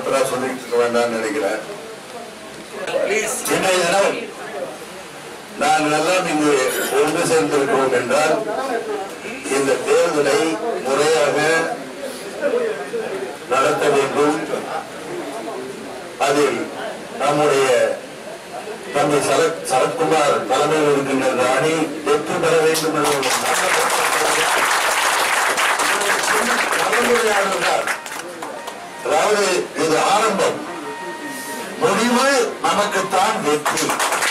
தப்பா சொல்லிட்டு இருக்க வேண்டாம்னு நினைக்கிறேன் இன்றைய தினம் நாங்கள் எல்லாம் இங்கு ஒன்று சேர்ந்திருக்கிறோம் என்றால் இந்த தேர்தலை முறையாக நடத்த வேண்டும் அதில் நம்முடைய தம்பி சரத் சரத்குமார் தலைமையில் இருக்கின்ற இந்த அணி வெற்றி பெற வேண்டும் என்ற ஒரு கலந்துரையாடல்தான். அதாவது இது ஆரம்பம் முடிவு நமக்குத்தான் வெற்றி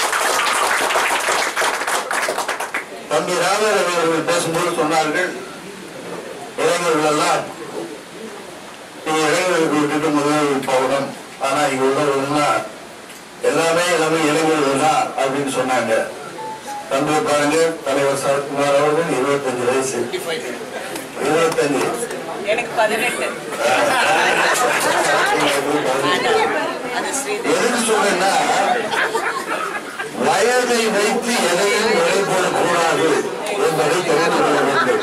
தம்பி ராமரவி அவர்கள் பேசும்போது சொன்னார்கள் இளைஞர்கள் எல்லாம் நீங்க இளைஞர்களுக்கு விட்டுட்டு முதலில் போகணும் ஆனா இங்க உள்ளவர்கள்னா எல்லாமே எல்லாமே இளைஞர்கள் தான் அப்படின்னு சொன்னாங்க தம்பி பாருங்க தலைவர் சரத்குமார் அவர்கள் இருபத்தஞ்சு வயசு இருபத்தஞ்சு எனக்கு பதினெட்டு அது ஸ்ரீதேவி எதுக்கு சொல்றேன்னா வயதை வைத்து எதையும் விலை போடக்கூடாது என்பதை தெரிந்து கொள்ள வேண்டும்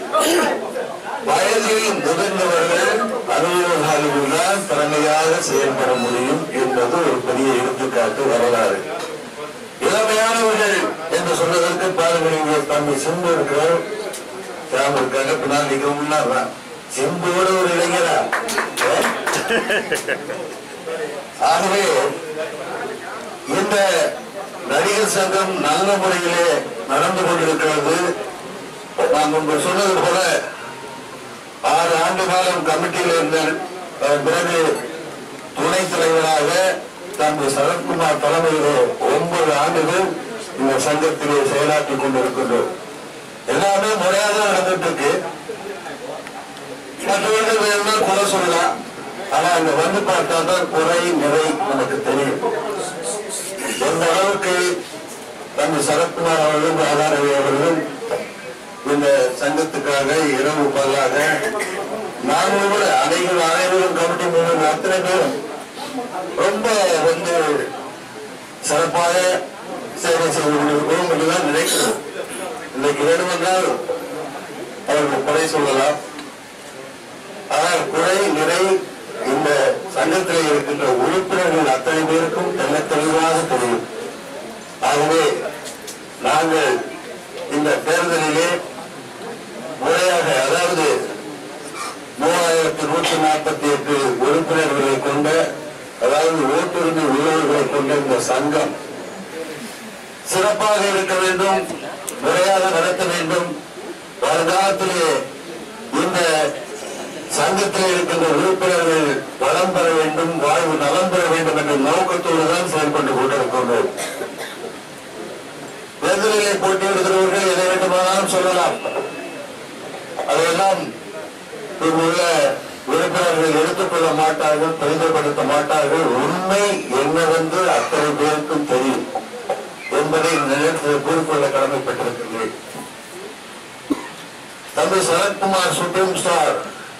வயதில் முதிர்ந்தவர்கள் அலுவலர்கள் தான் திறமையாக செயல்பட முடியும் என்பது ஒரு பெரிய எடுத்துக்காட்டு வரலாறு இளமையானவர்கள் என்று சொல்வதற்கு பாருங்கள் இங்கே தம்பி சிம்பு இருக்கிறார் ராம் இருக்காங்க பின்னால் நீங்க முன்னாள் சிம்புவோட ஒரு இளைஞரா ஆகவே இந்த நடிகர் சங்கம் நல்ல முறையிலே நடந்து கொண்டிருக்கிறது நான் முன்பு சொன்னது போல ஆறு ஆண்டு காலம் கமிட்டியில் இருந்த அதன் பிறகு துணைத் தலைவராக தம்பி சரத்குமார் தலைமையிலே ஒன்பது ஆண்டுகள் இந்த சங்கத்திலே செயலாற்றிக் கொண்டிருக்கின்றோம் எல்லாமே முறையாக நடந்துட்டு இருக்கு மற்றவர்கள் வேணும்னா குறை சொல்லலாம் ஆனா அங்க வந்து பார்த்தா தான் குறை நிறை நமக்கு தெரியும் எந்த அளவுக்கு தம்பி சரத்குமார் அவர்களும் ராதாரவி அவர்களும் இந்த சங்கத்துக்காக இரவு பகலாக நாங்களும் கூட அனைவரும் அனைவரும் கமிட்டி மூலம் அத்தனை பேரும் ரொம்ப வந்து சிறப்பாக சேவை செய்து கொண்டிருக்கிறோம் என்றுதான் நினைக்கிறோம் இன்னைக்கு வேண்டுமென்றால் அவர்கள் குறை சொல்லலாம் ஆனால் குறை நிறை இந்த சங்கத்தில் இருக்கின்ற உறுப்பினர்கள் அத்தனை பேருக்கும் தெல்ல தெளிவாக தெரியும் ஆகவே நாங்கள் இந்த தேர்தலிலே முறையாக அதாவது மூவாயிரத்தி நூற்றி நாற்பத்தி எட்டு உறுப்பினர்களை கொண்ட அதாவது ஓட்டுரிமை உள்ளவர்களை கொண்ட இந்த சங்கம் சிறப்பாக இருக்க வேண்டும் முறையாக நடத்த வேண்டும் வருங்காலத்திலே இந்த சங்கத்தில் இருக்கின்ற உறுப்பினர்கள் வளம் பெற வேண்டும் வாழ்வு நலம் பெற வேண்டும் என்ற நோக்கத்தோடு தான் செயல்பட்டு கொண்டிருக்கின்றோம் தேர்தலிலே போட்டியிடுகிறவர்கள் எதை வேண்டுமானாலும் சொல்லலாம் அதையெல்லாம் இங்குள்ள உறுப்பினர்கள் எடுத்துக்கொள்ள மாட்டார்கள் பெரிதப்படுத்த மாட்டார்கள் உண்மை என்னவென்று அத்தனை பேருக்கும் தெரியும் என்பதை இந்த நேரத்தில் கூறிக்கொள்ள கடமைப்பட்டிருக்கின்றேன் தம்பி சரத்குமார் சுப்ரீம் ஸ்டார்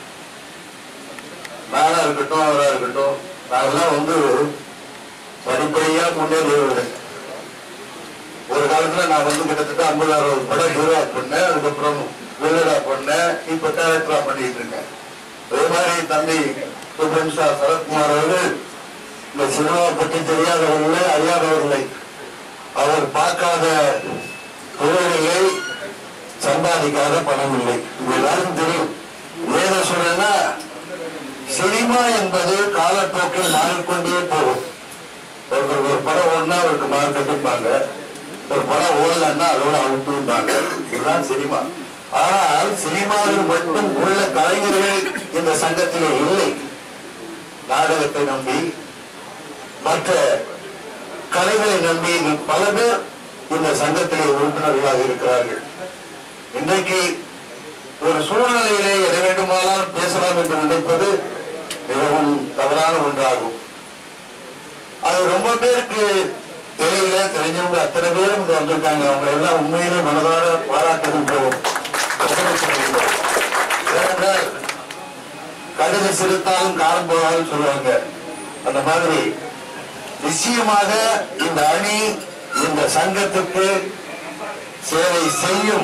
நானா இருக்கட்டும் அவரா இருக்கட்டும் நாங்கெல்லாம் வந்து படிப்படியா முன்னேறியவர்கள் ஒரு காலத்துல நான் வந்து கிட்டத்தட்ட ஐம்பது அறுபது படம் ஹீரோ பண்ணேன் அதுக்கப்புறம் வில்லடா பண்ணேன் இப்ப கேரக்டரா பண்ணிட்டு இருக்கேன் அதே மாதிரி தம்பி சுப்ரீம் ஸ்டார் சரத்குமார் அவர்கள் இந்த சினிமாவை பற்றி தெரியாதவர்களே அறியாதவர்களை அவர் பார்க்காத தொழில் இல்லை சம்பாதிக்காத பணம் இல்லை இது எல்லாருக்கும் தெரியும் ஏத சொல்றேன்னா சினிமா என்பது காலப்போக்கில் மாறிக்கொண்டே போகும் ஒருத்தர் ஒரு படம் ஓடினா அவருக்கு மார்க்கெட்டுப்பாங்க ஒரு படம் ஓடலன்னா அதோட அவுட்டும்பாங்க இதுதான் சினிமா ஆனால் சினிமாவில் மட்டும் உள்ள கலைஞர்கள் இந்த சங்கத்திலே இல்லை நாடகத்தை நம்பி மற்ற கலைகளை நம்பி பல பேர் இந்த சங்கத்திலே உறுப்பினர்களாக இருக்கிறார்கள் இன்றைக்கு ஒரு சூழ்நிலையிலே எதை வேண்டுமானாலும் பேசலாம் என்று நினைப்பது மிகவும் தவறான ஒன்றாகும் அது ரொம்ப பேருக்கு தெரியல தெரிஞ்சவங்க அத்தனை பேரும் இங்க வந்திருக்காங்க அவங்க எல்லாம் உண்மையிலே மனதார பாராட்டுகின்றோம் பிரசங்கிக்கின்றோம். ஏனென்றால் கடுகு சிறுத்தாலும் காரம் போகாதுன்னு சொல்லுவாங்க அந்த மாதிரி நிச்சயமாக இந்த அணி இந்த சங்கத்துக்கு சேவை செய்யும்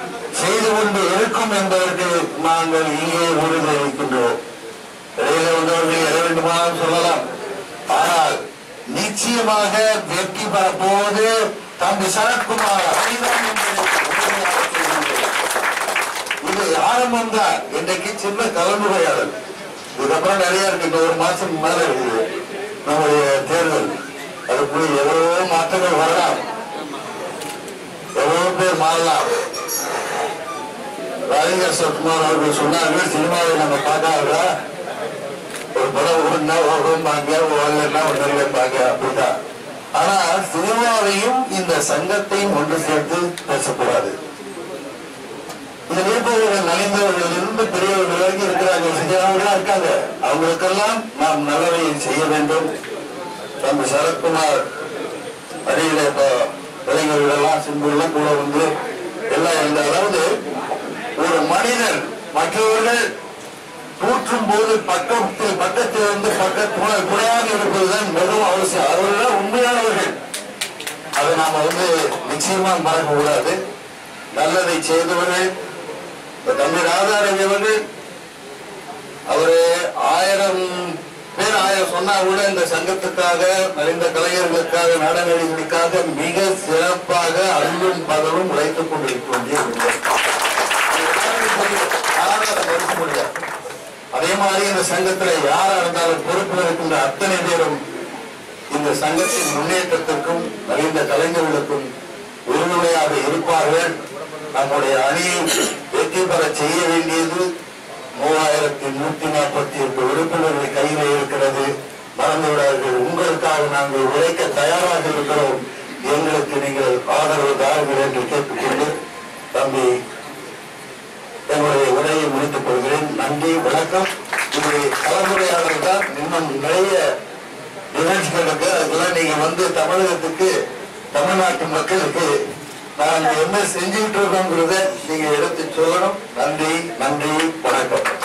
செய்து கொண்டு இருக்கும் என்பதற்கு நாங்கள் இங்கே உறுதி அளிக்கின்றோம் இடையில வந்து மற்றவர்கள் எதை வேண்டுமானாலும் சொல்லலாம் ஆனால் நிச்சயமாக வெற்றி பெறப்போவது தம்பி சரத்குமார் அதுதான் என்பதை உறுதியாக சொல்கின்றேன். இது ஆரம்பம் தான் இன்றைக்கு சின்ன கலந்துரையாடல் இதுக்கப்புறம் நிறைய இருக்கு இந்த ஒரு மாசம் மேல இருக்குது நம்முடைய தேர்தல் அதுக்குள்ள எவ்வளவோ மாற்றங்கள் வரலாம் எவ்வளவு பேர் மாறலாம் ராஜேந்திர சத்குமார் அவர்கள் சொன்னார்கள் சினிமாவை நம்ம பார்க்காதா ஒரு படம் ஓடுனா ஓடும்பாங்க ஓடலன்னா ஒன்று வைப்பாங்க அப்படிதான் ஆனா சினிமாவையும் இந்த சங்கத்தையும் ஒன்று சேர்த்து பேசக்கூடாது இந்த இருப்பவர்கள் நலிந்தவர்கள் இருந்து பெரியவர்கள் வரைக்கும் இருக்கிறாங்க செஞ்சவர்களா இருக்காங்க அவங்களுக்கெல்லாம் நாம் நல்லவை செய்ய வேண்டும் நம்ம சரத்குமார் அடியில இப்போ இளைஞர்கள் எல்லாம் சிம்புலாம் கூட வந்து எல்லாம் இந்த அதாவது ஒரு மனிதன் மற்றவர்கள் தூற்றும் போது பக்கத்தில் பக்கத்தில் இருந்து பக்கத்து துணையாக இருப்பதுதான் மிகவும் அவசியம் அவர்கள் உண்மையானவர்கள் அதை நாம வந்து நிச்சயமா மறக்க கூடாது நல்லதை செய்தவர்கள் இப்ப தம்பி ராதாரவி அவர்கள் அவரு ஆயிரம் பேர் ஆயிரம் சொன்னா கூட இந்த சங்கத்துக்காக மறைந்த கலைஞர்களுக்காக நாடகங்களுக்காக மிக சிறப்பாக அன்பும் பகலும் உழைத்துக் கொண்டிருக்கின்றோம் யாரும் அதை மறுக்க முடியாது அதே மாதிரி இந்த சங்கத்துல யாரா இருந்தாலும் பொறுப்பில் இருக்கின்ற அத்தனை பேரும் இந்த சங்கத்தின் முன்னேற்றத்திற்கும் மறைந்த கலைஞர்களுக்கும் உறுதுணையாக இருப்பார்கள் நம்முடைய அணியை வெற்றி பெற செய்ய வேண்டியது மூவாயிரத்தி நூத்தி நாற்பத்தி எட்டு உறுப்பினர்கள் கையில இருக்கிறது மறந்து விடாதீர்கள் உங்களுக்காக நாங்கள் உழைக்க தயாராக இருக்கிறோம் எங்களுக்கு நீங்கள் ஆதரவு தாருங்கள் என்று கேட்டுக்கொண்டு தம்பி என்னுடைய உரையை முடித்துக் கொள்கிறேன் நன்றி வணக்கம் இது கலந்துரையாடல் தான் இன்னும் நிறைய நிகழ்ச்சிகள் இருக்கு அதுக்கெல்லாம் நீங்க வந்து தமிழகத்துக்கு தமிழ்நாட்டு மக்களுக்கு நாங்க என்ன செஞ்சுட்டு இருக்கோங்கிறத நீங்க எடுத்து சொல்லணும் நன்றி நன்றி வணக்கம்